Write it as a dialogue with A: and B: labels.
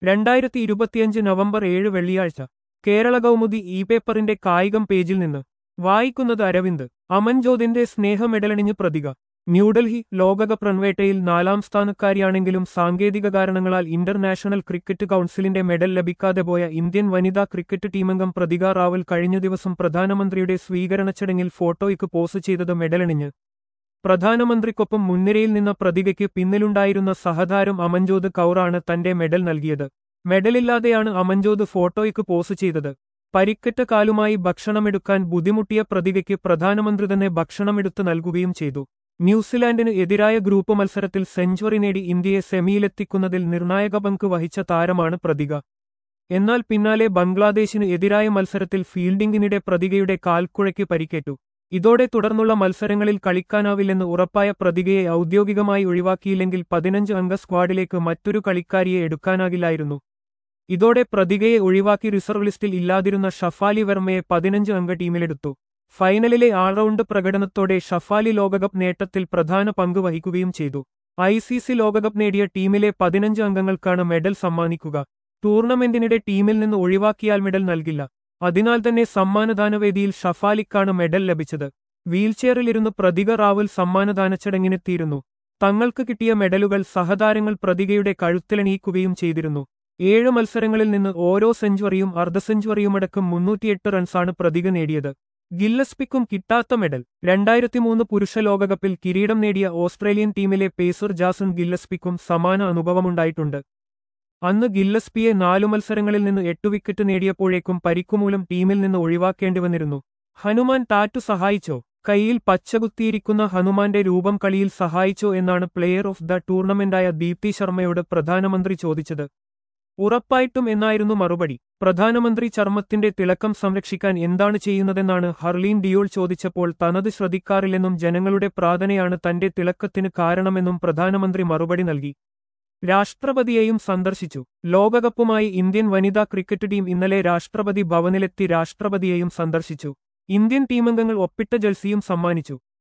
A: രണ്ടായിരത്തി ഇരുപത്തിയഞ്ച് നവംബർ ഏഴ് വെള്ളിയാഴ്ച കേരള കൗമുദി ഇ പേപ്പറിന്റെ കായികം പേജിൽ നിന്ന് വായിക്കുന്നത് അരവിന്ദ് അമൻജോതിന്റെ സ്നേഹമെടലണിഞ്ഞ് പ്രതിക ന്യൂഡൽഹി ലോകകപ്പ് റൺവേട്ടയിൽ നാലാം സ്ഥാനക്കാരിയാണെങ്കിലും സാങ്കേതിക കാരണങ്ങളാൽ ഇന്റർനാഷണൽ ക്രിക്കറ്റ് കൗൺസിലിന്റെ മെഡൽ ലഭിക്കാതെ പോയ ഇന്ത്യൻ വനിതാ ക്രിക്കറ്റ് ടീമംഗം പ്രതിക റാവൽ കഴിഞ്ഞ ദിവസം പ്രധാനമന്ത്രിയുടെ സ്വീകരണ ചടങ്ങിൽ ഫോട്ടോയ്ക്ക് പോസ്റ്റ് ചെയ്തത് മെഡലണിഞ്ഞ് പ്രധാനമന്ത്രിക്കൊപ്പം മുൻനിരയിൽ നിന്ന പ്രതികയ്ക്ക് പിന്നിലുണ്ടായിരുന്ന സഹതാരം അമൻജോത് കൗറാണ് തന്റെ മെഡൽ നൽകിയത് മെഡലില്ലാതെയാണ് അമൻജോത് ഫോട്ടോയ്ക്ക് പോസ്റ്റ് ചെയ്തത് പരിക്കറ്റ കാലുമായി ഭക്ഷണമെടുക്കാൻ ബുദ്ധിമുട്ടിയ പ്രതികയ്ക്ക് പ്രധാനമന്ത്രി തന്നെ ഭക്ഷണമെടുത്ത് നൽകുകയും ചെയ്തു ന്യൂസിലാൻഡിന് എതിരായ ഗ്രൂപ്പ് മത്സരത്തിൽ സെഞ്ചുറി നേടി ഇന്ത്യയെ സെമിയിലെത്തിക്കുന്നതിൽ നിർണായക പങ്ക് വഹിച്ച താരമാണ് പ്രതിക എന്നാൽ പിന്നാലെ ബംഗ്ലാദേശിന് എതിരായ മത്സരത്തിൽ ഫീൽഡിംഗിനിടെ പ്രതികയുടെ കാൽക്കുഴയ്ക്ക് പരിക്കേറ്റു ഇതോടെ തുടർന്നുള്ള മത്സരങ്ങളിൽ കളിക്കാനാവില്ലെന്ന് ഉറപ്പായ പ്രതികയെ ഔദ്യോഗികമായി ഒഴിവാക്കിയില്ലെങ്കിൽ പതിനഞ്ച് അംഗ സ്ക്വാഡിലേക്ക് മറ്റൊരു കളിക്കാരിയെ എടുക്കാനാകില്ലായിരുന്നു ഇതോടെ പ്രതികയെ ഒഴിവാക്കി റിസർവ് ലിസ്റ്റിൽ ഇല്ലാതിരുന്ന ഷഫാലി വർമ്മയെ പതിനഞ്ച് അംഗ ടീമിലെടുത്തു ഫൈനലിലെ ആൾറൗണ്ട് പ്രകടനത്തോടെ ഷഫാലി ലോകകപ്പ് നേട്ടത്തിൽ പ്രധാന പങ്ക് വഹിക്കുകയും ചെയ്തു ഐ സി സി ലോകകപ്പ് നേടിയ ടീമിലെ പതിനഞ്ച് അംഗങ്ങൾക്കാണ് മെഡൽ സമ്മാനിക്കുക ടൂർണമെന്റിനിടെ ടീമിൽ നിന്ന് ഒഴിവാക്കിയാൽ മെഡൽ നൽകില്ല അതിനാൽ തന്നെ സമ്മാനദാനവേദിയിൽ ഷഫാലിക്കാണ് മെഡൽ ലഭിച്ചത് വീൽചെയറിലിരുന്ന് പ്രതിക റാവുൽ സമ്മാനദാന ചടങ്ങിനെത്തിയിരുന്നു തങ്ങൾക്ക് കിട്ടിയ മെഡലുകൾ സഹതാരങ്ങൾ പ്രതികയുടെ കഴുത്തിലണിയിക്കുകയും ചെയ്തിരുന്നു ഏഴ് മത്സരങ്ങളിൽ നിന്ന് ഓരോ സെഞ്ചുറിയും അർദ്ധ സെഞ്ചുറിയുമടക്കം മുന്നൂറ്റിയെട്ട് റൺസാണ് പ്രതിക നേടിയത് ഗില്ലസ്പിക്കും കിട്ടാത്ത മെഡൽ രണ്ടായിരത്തിമൂന്ന് പുരുഷ ലോകകപ്പിൽ കിരീടം നേടിയ ഓസ്ട്രേലിയൻ ടീമിലെ പേസർ ജാസൺ ഗില്ലസ്പിക്കും സമാന അനുഭവമുണ്ടായിട്ടുണ്ട് അന്ന് ഗില്ലസ്പിയെ നാലു മത്സരങ്ങളിൽ നിന്ന് എട്ട് വിക്കറ്റ് നേടിയപ്പോഴേക്കും പരിക്കുമൂലം ടീമിൽ നിന്ന് ഒഴിവാക്കേണ്ടി വന്നിരുന്നു ഹനുമാൻ ടാറ്റു സഹായിച്ചോ കൈയിൽ പച്ചകുത്തിയിരിക്കുന്ന ഹനുമാന്റെ രൂപം കളിയിൽ സഹായിച്ചോ എന്നാണ് പ്ലെയർ ഓഫ് ദ ടൂർണമെന്റായ ദീപ്തി ശർമ്മയോട് പ്രധാനമന്ത്രി ചോദിച്ചത് ഉറപ്പായിട്ടും എന്നായിരുന്നു മറുപടി പ്രധാനമന്ത്രി ചർമ്മത്തിന്റെ തിളക്കം സംരക്ഷിക്കാൻ എന്താണ് ചെയ്യുന്നതെന്നാണ് ഹർലീൻ ഡിയോൾ ചോദിച്ചപ്പോൾ തനത് ശ്രദ്ധിക്കാറില്ലെന്നും ജനങ്ങളുടെ പ്രാർത്ഥനയാണ് തന്റെ തിളക്കത്തിന് കാരണമെന്നും പ്രധാനമന്ത്രി മറുപടി നൽകി രാഷ്ട്രപതിയെയും സന്ദർശിച്ചു ലോകകപ്പുമായി ഇന്ത്യൻ വനിതാ ക്രിക്കറ്റ് ടീം ഇന്നലെ രാഷ്ട്രപതി ഭവനിലെത്തി രാഷ്ട്രപതിയെയും സന്ദർശിച്ചു ഇന്ത്യൻ ടീമംഗങ്ങൾ ഒപ്പിട്ട ജൽസിയും സമ്മാനിച്ചു